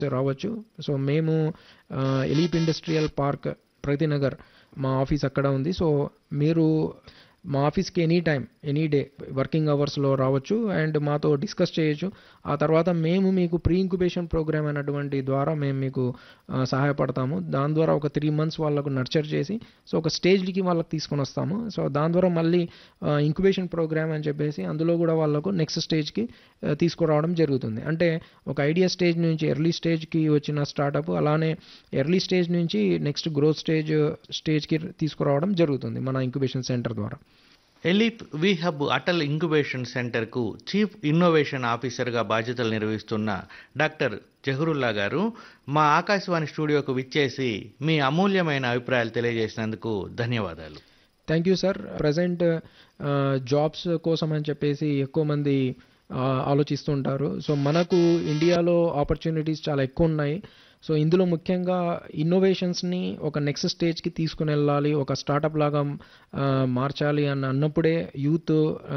రావచ్చు సో మేము ALEAP industrial park ప్రతినగర్ మా ఆఫీస్ అక్కడ ఉంది సో మీరు మా ఆఫీస్కి any time any day working అవర్స్లో రావచ్చు అండ్ మాతో డిస్కస్ చేయొచ్చు ఆ తర్వాత మేము మీకు ప్రీ ఇంక్యుబేషన్ ప్రోగ్రామ్ అనేటువంటి ద్వారా మేము మీకు ఆ, సహాయపడతాము దాని ద్వారా ఒక త్రీ మంత్స్ వాళ్ళకు నర్చర్ చేసి సో ఒక స్టేజ్కి వాళ్ళకి తీసుకొని వస్తాము సో దాని ద్వారా మళ్ళీ ఇంక్యుబేషన్ ప్రోగ్రామ్ అని చెప్పేసి అందులో కూడా వాళ్ళకు నెక్స్ట్ స్టేజ్కి తీసుకురావడం జరుగుతుంది అంటే ఒక ఐడియా స్టేజ్ నుంచి ఎర్లీ స్టేజ్కి వచ్చిన స్టార్టప్ అలానే ఎర్లీ స్టేజ్ నుంచి నెక్స్ట్ గ్రోత్ స్టేజ్ స్టేజ్కి తీసుకురావడం జరుగుతుంది మన ఇంక్యుబేషన్ సెంటర్ ద్వారా ఎలీప్ వి హబ్ అటల్ ఇంక్యుబేషన్ సెంటర్కు చీఫ్ ఇన్నోవేషన్ ఆఫీసర్గా బాధ్యతలు నిర్వహిస్తున్న డాక్టర్ జహరుల్లా గారు మా ఆకాశవాణి స్టూడియోకు విచ్చేసి మీ అమూల్యమైన అభిప్రాయాలు తెలియజేసినందుకు ధన్యవాదాలు thank you sir present jobs కోసం అని చెప్పేసి ఎక్కువ మంది ఆ, ఆలోచిస్తుంటారు సో మనకు ఇండియాలో ఆపర్చునిటీస్ చాలా ఎక్కువ ఉన్నాయి సో ఇందులో ముఖ్యంగా ఇన్నోవేషన్స్ని ఒక నెక్స్ట్ స్టేజ్కి తీసుకుని వెళ్ళాలి ఒక స్టార్టప్ లాగా ఆ, మార్చాలి అని అన్నప్పుడే యూత్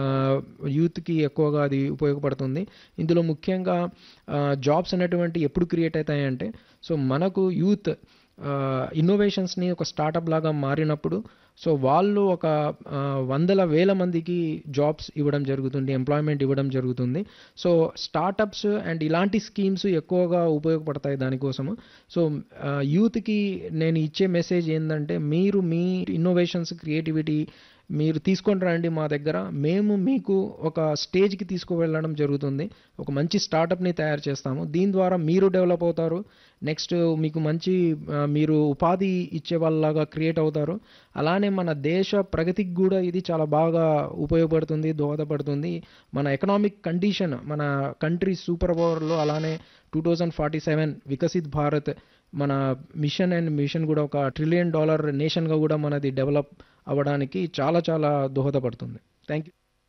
యూత్కి ఎక్కువగా అది ఉపయోగపడుతుంది ఇందులో ముఖ్యంగా జాబ్స్ అనేటువంటి ఎప్పుడు క్రియేట్ అవుతాయంటే సో మనకు యూత్ ఇన్నోవేషన్స్ని ఒక స్టార్టప్ లాగా మారినప్పుడు సో వాళ్ళు ఒక ఆ, వందల వేల మందికి జాబ్స్ ఇవ్వడం జరుగుతుంది ఎంప్లాయ్మెంట్ ఇవ్వడం జరుగుతుంది సో స్టార్టప్స్ అండ్ ఇలాంటి స్కీమ్స్ ఎక్కువగా ఉపయోగపడతాయి దానికోసము సో యూత్కి నేను ఇచ్చే మెసేజ్ ఏంటంటే మీరు మీ ఇన్నోవేషన్స్ క్రియేటివిటీ మీరు తీసుకొని రండి మా దగ్గర మేము మీకు ఒక స్టేజ్కి తీసుకువెళ్ళడం జరుగుతుంది ఒక మంచి స్టార్టప్ని తయారు చేస్తాము దీని ద్వారా మీరు డెవలప్ అవుతారు నెక్స్ట్ మీకు మంచి ఆ, మీరు ఉపాధి ఇచ్చే వాళ్ళలాగా క్రియేట్ అవుతారు అలానే మన దేశ ప్రగతికి కూడా ఇది చాలా బాగా ఉపయోగపడుతుంది దోహదపడుతుంది మన ఎకనామిక్ కండిషన్ మన కంట్రీ సూపర్ పవర్లో అలానే two thousand forty seven Viksit Bharat మన మిషన్ అండ్ మిషన్ కూడా ఒక ట్రిలియన్ డాలర్ నేషన్గా కూడా మనది డెవలప్ అవ్వడానికి చాలా చాలా దోహదపడుతుంది thank you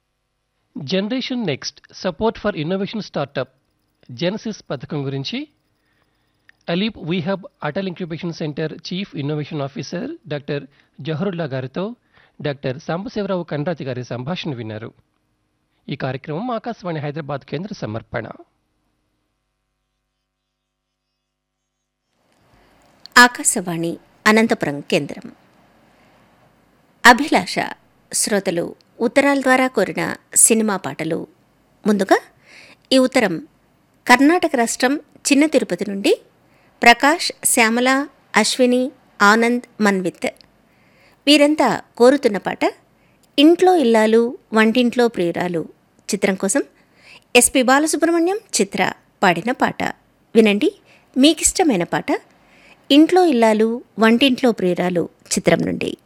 generation next support for innovation startup genesis పథకం గురించి అలీప్ వీహబ్ Atal incubation centre chief innovation officer doctor Zaharullah గారితో డాక్టర్ సాంబశివరావు కండ్రాతి గారి సంభాషణ విన్నారు ఈ కార్యక్రమం ఆకాశవాణి హైదరాబాద్ కేంద్ర సమర్పణ ఆకాశవాణి అనంతపురం కేంద్రం అభిలాష శ్రోతలు ఉత్తరాల ద్వారా కోరిన సినిమా పాటలు ముందుగా ఈ ఉత్తరం కర్ణాటక రాష్ట్రం చిన్న తిరుపతి నుండి ప్రకాష్ శ్యామల అశ్విని ఆనంద్ మన్విత్ వీరంతా కోరుతున్న పాట ఇంట్లో ఇల్లాలు వంటింట్లో ప్రియురాలు చిత్రం కోసం ఎస్పి బాలసుబ్రహ్మణ్యం చిత్ర పాడిన పాట వినండి మీకిష్టమైన పాట ఇంట్లో ఇల్లాలు వంటింట్లో ప్రియురాలు చిత్రం నుండి